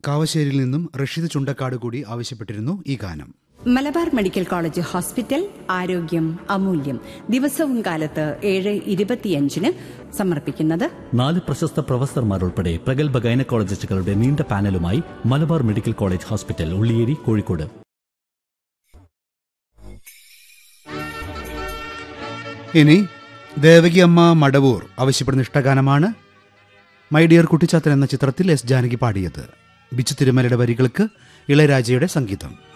കാവശ്ശേരിയിൽ നിന്നും റഷീദ് ചുണ്ടക്കാട് കൂടി ആവശ്യപ്പെട്ടിരുന്നു ഈ ഗാനം മലബാർ മെഡിക്കൽ കോളേജ് ഹോസ്പിറ്റൽ ആരോഗ്യം അമൂല്യം ദിവസവും കാലത്ത് ഏഴ് ഇരുപത്തിയഞ്ചിന് സമർപ്പിക്കുന്നത് നാല് പ്രശസ്ത പ്രൊഫസർമാർ ഉൾപ്പെടെ പ്രഗത്ഭ ഗൈനക്കോളജിസ്റ്റുകളുടെ നീണ്ട പാനലുമായി Malabar medical college hospital Ulliyeri Kozhikode ഇനി ദേവകി അമ്മ മടവൂർ ആവശ്യപ്പെടുന്ന ഇഷ്ടഗാനമാണ് മൈ ഡിയർ കുട്ടിച്ചാത്തൻ എന്ന ചിത്രത്തിൽ എസ് ജാനകി പാടിയത് ബിച്ചു തിരുമലയുടെ വരികൾക്ക് ഇളയരാജയുടെ സംഗീതം